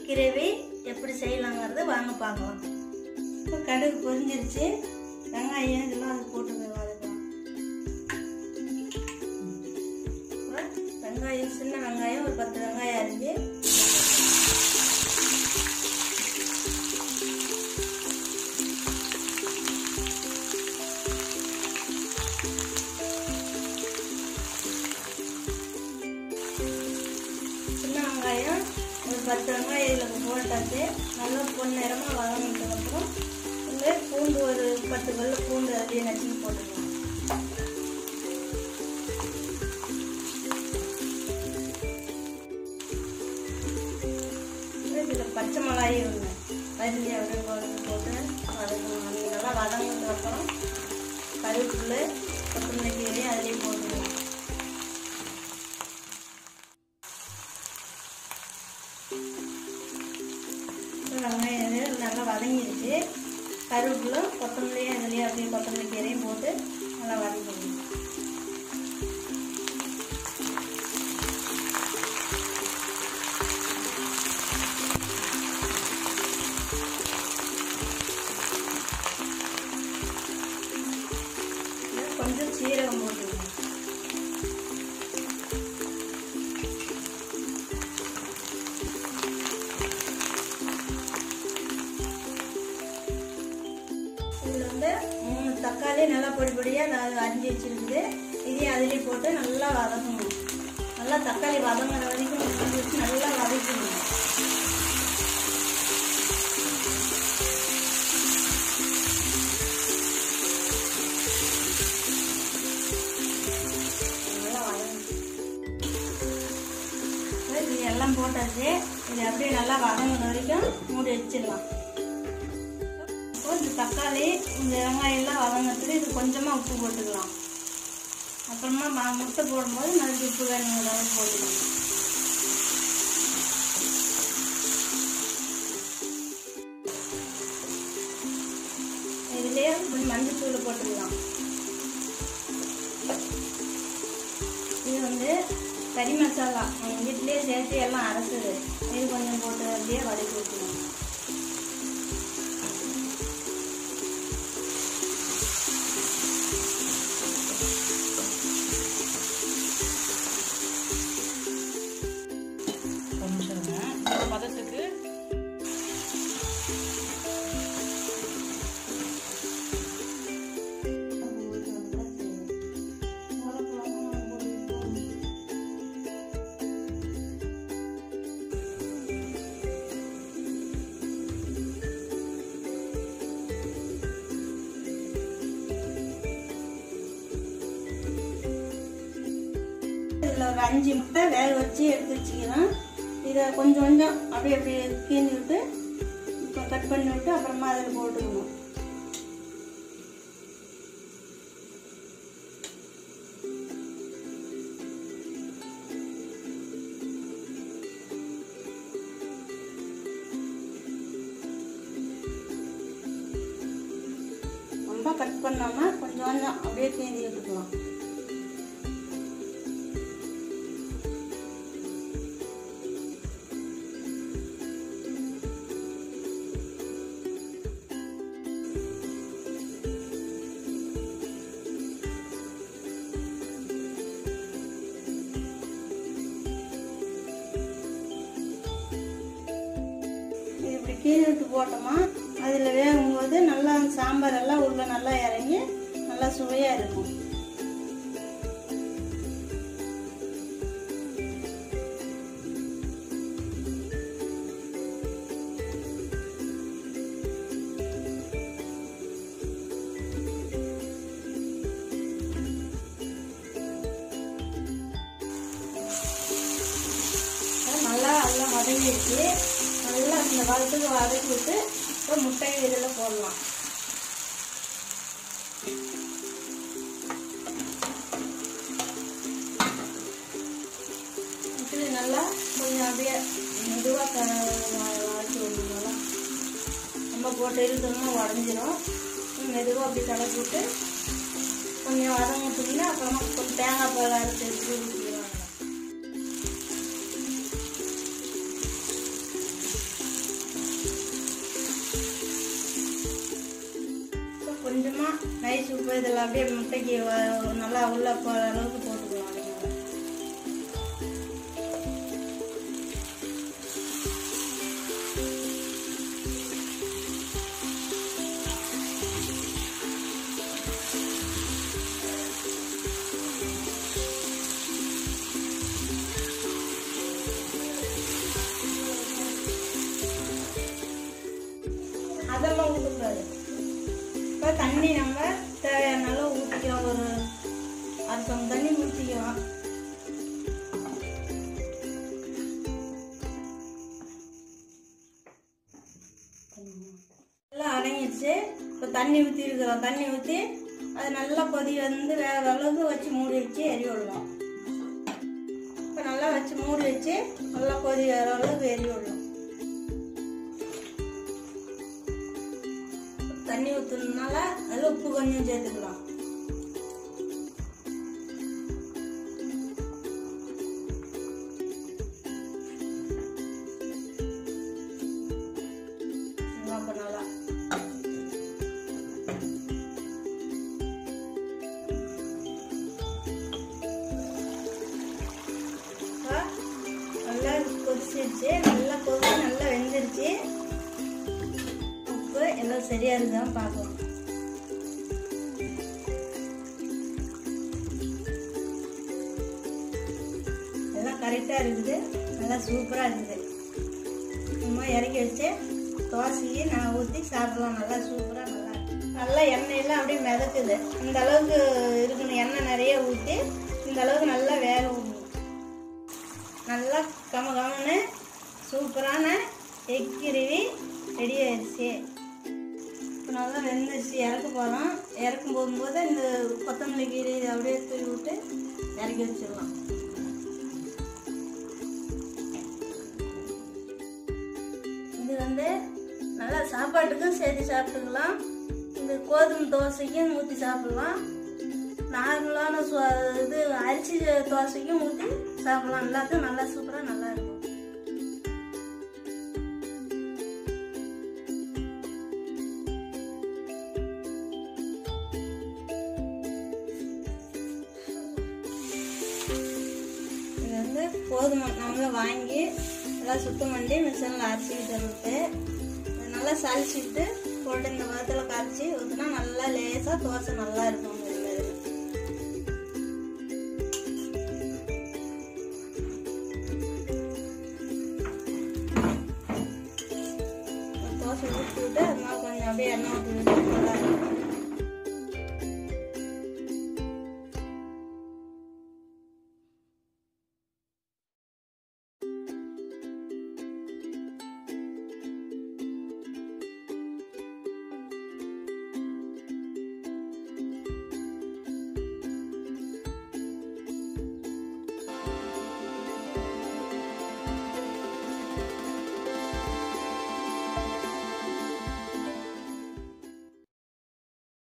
Gravy எப்படி செய்யலாங்கிறது வாங்க பார்க்கலாம் இப்போ கடுகு பொரிஞ்சிருச்சு வெங்காயம் இதெல்லாம் அது போட்டு வதக்கலாம் அப்புறம் வெங்காயம் சின்ன வெங்காயம் ஒரு பத்து வெங்காயம் அரிஞ்சு சின்ன வெங்காயம் ஒரு பத்து வெங்காயம் இதில் போட்டாச்சு நல்லா பொன் நிறமாக வதங்கினதுக்கப்புறம் வந்து பூண்டு ஒரு பத்து கல் பூண்டு அப்படியே நச்சுன்னு போட்டுக்கலாம் இதில் பச்சை மிளகாயும் ஒன்று அரிஞ்சு அப்படியே போட்டு போட்டு வதக்கணும் அது நல்லா வதங்கினதுக்கப்புறம் கருவேப்பிலை கொத்தமல்லி கீரையும் அதுலேயும் போட்டுக்கலாம் வெங்காயம் இது நல்லா வதங்கிடுச்சு கருவேப்பிலும் கொத்தமல்லியும் இதுலேயே அப்படியே கொத்தமல்லி கீரையும் போட்டு நல்லா வதக்கிடணும் கொஞ்சம் சீரகம் போட்டுக்கணும் இதில் வந்து மூணு தக்காளி நல்லா பொடி பொடியாக அது அரிஞ்சு வச்சிருக்குது இதையும் அதுலேயே போட்டு நல்லா வதக்கணும் நல்லா தக்காளி வதங்குற வரைக்கும் உப்பு வச்சு நல்லா வதக்கணும் நல்லா வதங்கணும் இது எல்லாம் போட்டாச்சு இது அப்படியே நல்லா வதங்குற வரைக்கும் மூடி வச்சிடலாம் இப்போ இந்த தக்காளி இந்த வெங்காயம் எல்லாம் வதங்கிறதுக்கு இது கொஞ்சமாக உப்பு போட்டுக்கலாம் அப்புறமா ம- முட்டை போடும்போது மறுபடியும் உப்பு வேணுங்கிற அளவுக்கு போட்டுக்கலாம் இதுலேயே கொஞ்சம் மஞ்சள் தூள் போட்டுக்கலாம் இது வந்து கறி மசாலா எங்கள் வீட்டிலேயே சேர்த்து எல்லாம் அரைச்சது இது கொஞ்சம் போட்டு அப்படியே வதக்கி விட்டுக்கலாம் ஒரு நிமிஷம் இருங்க இந்த பதத்துக்கு இதில் ஒரு அஞ்சு முட்டை வேக வச்சு எடுத்து வச்சுக்கலாம் இதை கொஞ்சம் கொஞ்சம் அப்படியே அப்படியே கீழி விட்டு இப்போ கட் பண்ணி விட்டு அப்புறமா அதில் போட்டுக்கணும் ரொம்ப கட் பண்ணாம கொஞ்சம் கொஞ்சம் அப்படியே கீந்தி விட்டுக்கலாம் இது இப்படி கீழே விட்டு போட்டோமா அதில் வேகும்போது நல்லா அந்த சாம்பார் எல்லாம் உள்ள நல்லா இறங்கி நல்லா சுவையாக இருக்கும் அது நல்லா நல்லா வதங்கிடுச்சு நல்லா இந்த காலத்துக்கு வதக்கி விட்டு அப்புறம் முட்டையை இதில் போடலாம் இது நல்லா கொஞ்சம் அப்படியே மெதுவாக வதக்கி விடணும் நல்லா நம்ம போட்டு இழுத்தோம்னா உடஞ்சிரும் மெதுவாக அப்படி கலக்கி விட்டு கொஞ்சம் வதங்கிட்டீங்கன்னா அப்புறமா கொஞ்சம் தேங்காய் பால் அரைச்சி எடுத்து ஊற்றிடுவாங்க கொஞ்சமாக நைஸ் உப்பு இதில் அப்படியே முட்டைக்கு வ- நல்லா உள்ள போகிற அளவுக்கு போட்டுக்கலாம் அப்படிங்க அதெல்லாம் ஊற்றக்கூடாது இப்போ தண்ணி நம்ம தேவையான அளவு ஊற்றிக்கலாம் ஒரு அர்த்தம் தண்ணி ஊற்றிக்கலாம் எல்லாம் அடங்கிடுச்சு இப்போ தண்ணி ஊற்றி இருக்கிறோம் தண்ணி ஊற்றி அது நல்லா கொதி வந்து வேற அளவுக்கு வச்சு மூடி வச்சு எரி விடலாம் இப்போ நல்லா வச்சு மூடி வச்சு நல்லா கொதி வேற அளவுக்கு எரி விடலாம் தண்ணி ஊற்றுனதுனால அதில் உப்பு கொஞ்சம் சேர்த்துக்கலாம் அப்போ நல்லா இப்போ நல்லா கொதிச்சிருச்சு நல்லா கொதிச்சு நல்லா வெந்துருச்சு உப்பு எல்லாம் சரியா இருக்குதான்னு பார்க்கலாம் எல்லாம் கரெக்டாக இருக்குது நல்லா சூப்பராக இருக்குது சும்மா இறக்கி வச்சு தோசையை நான் ஊற்றி சாப்பிடலாம் நல்லா சூப்பராக நல்லா இருக்கு. நல்லா எண்ணெயெல்லாம் அப்படியே மிதக்குது இந்த அளவுக்கு இருக்கணும் எண்ணெய் நிறைய ஊற்றி இந்த அளவுக்கு நல்லா வேக விடணும் நல்லா கம கமன்னு சூப்பரான எக்கிருவி ரெடி ஆயிடுச்சு இப்போ நல்லா வெந்துருச்சு இறக்க போகிறோம் இறக்கும் போகும்போது இந்த கொத்தமல்லி கீரை இதை அப்படியே தூவி விட்டு இறக்கி வச்சிடலாம் இது வந்து நல்லா சாப்பாட்டுக்கும் சேர்த்து சாப்பிட்டுக்கலாம் இந்த கோதுமை தோசைக்கும் ஊற்றி சாப்பிடலாம் நார்மலான சு- இது அரிசி தோசைக்கும் ஊற்றி சாப்பிடலாம் எல்லாத்தையும் நல்லா சூப்பராக நல்லா இருக்கும் இது வந்து கோதுமை நம்மள வாங்கி எல்லாம் சுத்தம் பண்ணி மிஷினில் அரைச்சிக்கிட்டு இருக்கு இது நல்லா சளிச்சிட்டு போட்டு இந்த மரத்தில் கரைச்சி ஊற்றினா நல்லா லேசாக தோசை நல்லா இருக்கும் இந்த மாதிரி. ஒரு தோசை ஊற்றி விட்டு அது மேலே கொஞ்சம் அப்படியே எண்ணெய் ஊற்றி விட்டு நல்லா இருக்கும்